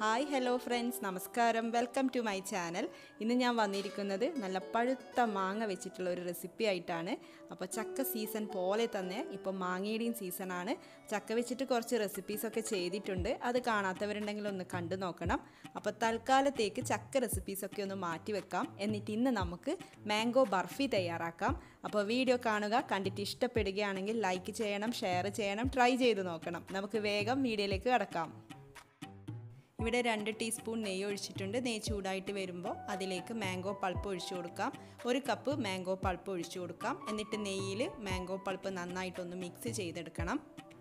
hi hello friends നമസ്കാരം welcome to my channel ഇന്ന് ഞാൻ വന്നിരിക്കുന്നത് നല്ല പഴുത്ത മാങ്ങ വെച്ചിട്ടുള്ള ഒരു റെസിപ്പി ആയിട്ടാണ് അപ്പോൾ ചക്ക സീസൺ പോലെ തന്നെ ഇപ്പോൾ മാങ്ങയുടെയും സീസണാണ് ചക്ക വെച്ചിട്ട് കുറച്ച് റെസിപ്പീസൊക്കെ ചെയ്തിട്ടുണ്ട് അത് കാണാത്തവരുണ്ടെങ്കിൽ ഒന്ന് കണ്ടു നോക്കണം അപ്പോൾ തൽക്കാലത്തേക്ക് ചക്ക റെസിപ്പീസൊക്കെ ഒന്ന് മാറ്റി വെക്കാം എന്നിട്ട് ഇന്ന് നമുക്ക് മാംഗോ ബർഫി തയ്യാറാക്കാം അപ്പോൾ വീഡിയോ കാണുക കണ്ടിട്ട് ഇഷ്ടപ്പെടുകയാണെങ്കിൽ ലൈക്ക് ചെയ്യണം ഷെയർ ചെയ്യണം ട്രൈ ചെയ്ത് നോക്കണം നമുക്ക് വേഗം വീഡിയോയിലേക്ക് കടക്കാം ഇവിടെ രണ്ട് ടീസ്പൂൺ നെയ്യ് ഒഴിച്ചിട്ടുണ്ട് നെയ്യ് ചൂടായിട്ട് വരുമ്പോൾ അതിലേക്ക് മാംഗോ പൾപ്പ് ഒഴിച്ചു കൊടുക്കാം ഒരു കപ്പ് മാംഗോ പൾപ്പ് ഒഴിച്ചു കൊടുക്കാം എന്നിട്ട് നെയ്യിൽ മാംഗോ പൾപ്പ് നന്നായിട്ടൊന്ന് മിക്സ് ചെയ്തെടുക്കണം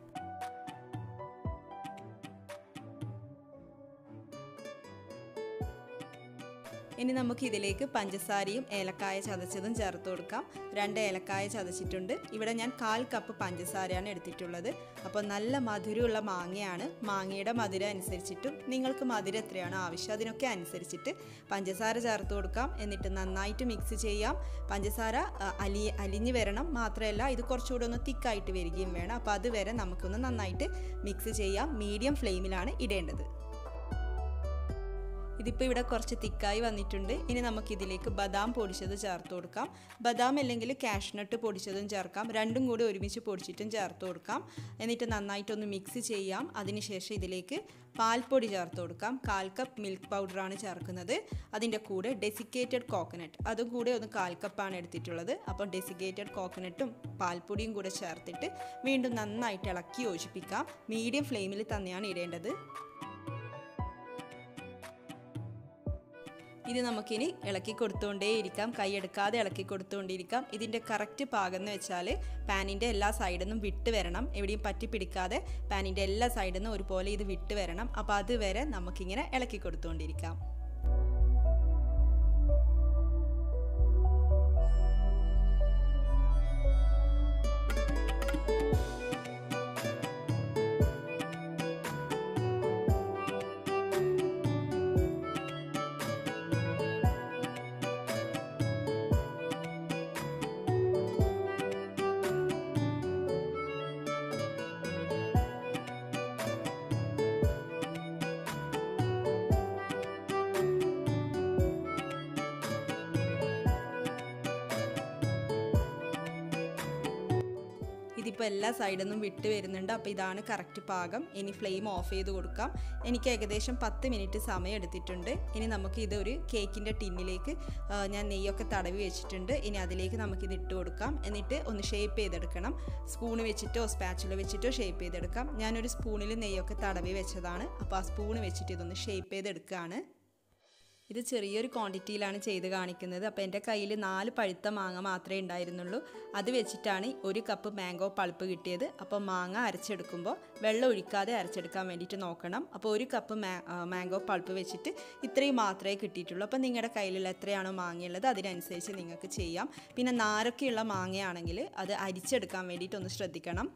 ഇനി നമുക്ക് ഇതിലേക്ക് പഞ്ചസാരയും ഏലക്കായ ചതച്ചതും ചേർത്ത് കൊടുക്കാം രണ്ട് ഏലക്കായ ചതച്ചിട്ടുണ്ട് ഇവിടെ ഞാൻ കാൽ കപ്പ് പഞ്ചസാരയാണ് എടുത്തിട്ടുള്ളത് അപ്പോൾ നല്ല മധുരമുള്ള മാങ്ങയാണ് മാങ്ങയുടെ മധുരം അനുസരിച്ചിട്ടും നിങ്ങൾക്ക് മധുരം എത്രയാണോ ആവശ്യം അതിനൊക്കെ അനുസരിച്ചിട്ട് പഞ്ചസാര ചേർത്ത് കൊടുക്കാം എന്നിട്ട് നന്നായിട്ട് മിക്സ് ചെയ്യാം പഞ്ചസാര അലി അലിഞ്ഞ് വരണം മാത്രമല്ല ഇത് കുറച്ചുകൂടെ ഒന്ന് തിക്കായിട്ട് വരികയും വേണം അപ്പോൾ അതുവരെ നമുക്കൊന്ന് നന്നായിട്ട് മിക്സ് ചെയ്യാം മീഡിയം ഫ്ലെയിമിലാണ് ഇടേണ്ടത് ഇതിപ്പോൾ ഇവിടെ കുറച്ച് തിക്കായി വന്നിട്ടുണ്ട് ഇനി നമുക്കിതിലേക്ക് ബദാം പൊടിച്ചത് ചേർത്ത് കൊടുക്കാം ബദാം അല്ലെങ്കിൽ കാഷ്നട്ട് പൊടിച്ചതും ചേർക്കാം രണ്ടും കൂടി ഒരുമിച്ച് പൊടിച്ചിട്ടും ചേർത്ത് കൊടുക്കാം എന്നിട്ട് നന്നായിട്ടൊന്ന് മിക്സ് ചെയ്യാം അതിനുശേഷം ഇതിലേക്ക് പാൽപ്പൊടി ചേർത്ത് കൊടുക്കാം കാൽ കപ്പ് മിൽക്ക് പൗഡറാണ് ചേർക്കുന്നത് അതിൻ്റെ കൂടെ ഡെസിക്കേറ്റഡ് കോക്കനട്ട് അതും കൂടെ ഒന്ന് കാൽ കപ്പാണ് എടുത്തിട്ടുള്ളത് അപ്പോൾ ഡെസിക്കേറ്റഡ് കോക്കനട്ടും പാൽപ്പൊടിയും കൂടെ ചേർത്തിട്ട് വീണ്ടും നന്നായിട്ട് ഇളക്കി യോജിപ്പിക്കാം മീഡിയം ഫ്ലെയിമിൽ തന്നെയാണ് ഇടേണ്ടത് ഇത് നമുക്കിനി ഇളക്കി കൊടുത്തുകൊണ്ടേയിരിക്കാം കൈയെടുക്കാതെ ഇളക്കി കൊടുത്തുകൊണ്ടിരിക്കാം ഇതിൻ്റെ കറക്റ്റ് പാകം എന്ന് വെച്ചാൽ പാനിൻ്റെ എല്ലാ സൈഡിൽ നിന്നും വിട്ട് വരണം എവിടെയും പറ്റി പിടിക്കാതെ പാനിൻ്റെ എല്ലാ സൈഡിൽ നിന്നും ഒരുപോലെ ഇത് വിട്ട് വരണം അപ്പോൾ അതുവരെ നമുക്കിങ്ങനെ ഇളക്കി കൊടുത്തുകൊണ്ടിരിക്കാം ഇതിപ്പോൾ എല്ലാ സൈഡിൽ നിന്നും വിട്ട് വരുന്നുണ്ട് അപ്പോൾ ഇതാണ് കറക്റ്റ് പാകം ഇനി ഫ്ലെയിം ഓഫ് ചെയ്ത് കൊടുക്കാം എനിക്ക് ഏകദേശം പത്ത് മിനിറ്റ് സമയം എടുത്തിട്ടുണ്ട് ഇനി നമുക്ക് ഇത് ഒരു കേക്കിൻ്റെ ടിന്നിലേക്ക് ഞാൻ നെയ്യൊക്കെ തടവി വെച്ചിട്ടുണ്ട് ഇനി അതിലേക്ക് നമുക്കിത് ഇട്ട് കൊടുക്കാം എന്നിട്ട് ഒന്ന് ഷേപ്പ് ചെയ്തെടുക്കണം സ്പൂണ് വെച്ചിട്ടോ സ്പാച്ചുല വെച്ചിട്ടോ ഷേപ്പ് ചെയ്തെടുക്കാം ഞാനൊരു സ്പൂണിൽ നെയ്യൊക്കെ തടവി വെച്ചതാണ് അപ്പോൾ ആ സ്പൂണ് വെച്ചിട്ട് ഇതൊന്ന് ഷേപ്പ് ചെയ്തെടുക്കുകയാണ് ഇത് ചെറിയൊരു ക്വാണ്ടിറ്റിയിലാണ് ചെയ്ത് കാണിക്കുന്നത് അപ്പോൾ എൻ്റെ കയ്യിൽ നാല് പഴുത്ത മാങ്ങ മാത്രമേ ഉണ്ടായിരുന്നുള്ളൂ അത് വെച്ചിട്ടാണ് ഒരു കപ്പ് മാംഗോ പൾപ്പ് കിട്ടിയത് അപ്പോൾ മാങ്ങ അരച്ചെടുക്കുമ്പോൾ വെള്ളം ഒഴിക്കാതെ അരച്ചെടുക്കാൻ വേണ്ടിയിട്ട് നോക്കണം അപ്പോൾ ഒരു കപ്പ് മാംഗോ പൾപ്പ് വെച്ചിട്ട് ഇത്രയും മാത്രമേ കിട്ടിയിട്ടുള്ളൂ അപ്പോൾ നിങ്ങളുടെ കയ്യിലുള്ള എത്രയാണോ മാങ്ങയുള്ളത് അതിനനുസരിച്ച് നിങ്ങൾക്ക് ചെയ്യാം പിന്നെ നാരൊക്കെയുള്ള മാങ്ങയാണെങ്കിൽ അത് അരിച്ചെടുക്കാൻ വേണ്ടിയിട്ട് ഒന്ന് ശ്രദ്ധിക്കണം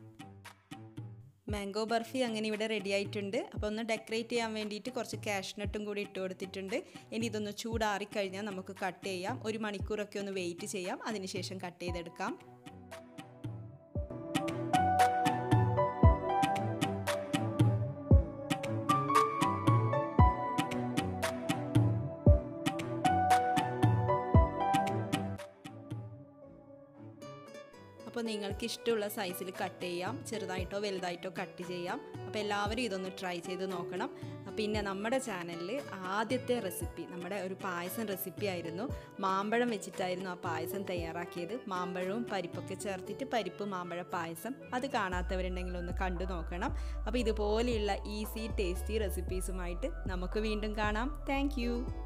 മാംഗോ ബർഫി അങ്ങനെ ഇവിടെ റെഡി ആയിട്ടുണ്ട് അപ്പോൾ ഒന്ന് ഡെക്കറേറ്റ് ചെയ്യാൻ വേണ്ടിയിട്ട് കുറച്ച് കാഷ്നട്ടും കൂടി ഇട്ട് കൊടുത്തിട്ടുണ്ട് ഇനി ഇതൊന്ന് ചൂടാറിക്കഴിഞ്ഞാൽ നമുക്ക് കട്ട് ചെയ്യാം ഒരു മണിക്കൂറൊക്കെ ഒന്ന് വെയിറ്റ് ചെയ്യാം അതിനുശേഷം കട്ട് ചെയ്തെടുക്കാം അപ്പോൾ നിങ്ങൾക്ക് ഇഷ്ടമുള്ള സൈസിൽ കട്ട് ചെയ്യാം ചെറുതായിട്ടോ വലുതായിട്ടോ കട്ട് ചെയ്യാം അപ്പോൾ എല്ലാവരും ഇതൊന്ന് ട്രൈ ചെയ്ത് നോക്കണം പിന്നെ നമ്മുടെ ചാനലിൽ ആദ്യത്തെ റെസിപ്പി നമ്മുടെ ഒരു പായസം റെസിപ്പി ആയിരുന്നു മാമ്പഴം വെച്ചിട്ടായിരുന്നു ആ പായസം തയ്യാറാക്കിയത് മാമ്പഴവും പരിപ്പൊക്കെ ചേർത്തിട്ട് പരിപ്പ് മാമ്പഴ പായസം അത് കാണാത്തവരുണ്ടെങ്കിൽ ഒന്ന് കണ്ടു നോക്കണം അപ്പോൾ ഇതുപോലെയുള്ള ഈസി ടേസ്റ്റി റെസിപ്പീസുമായിട്ട് നമുക്ക് വീണ്ടും കാണാം താങ്ക്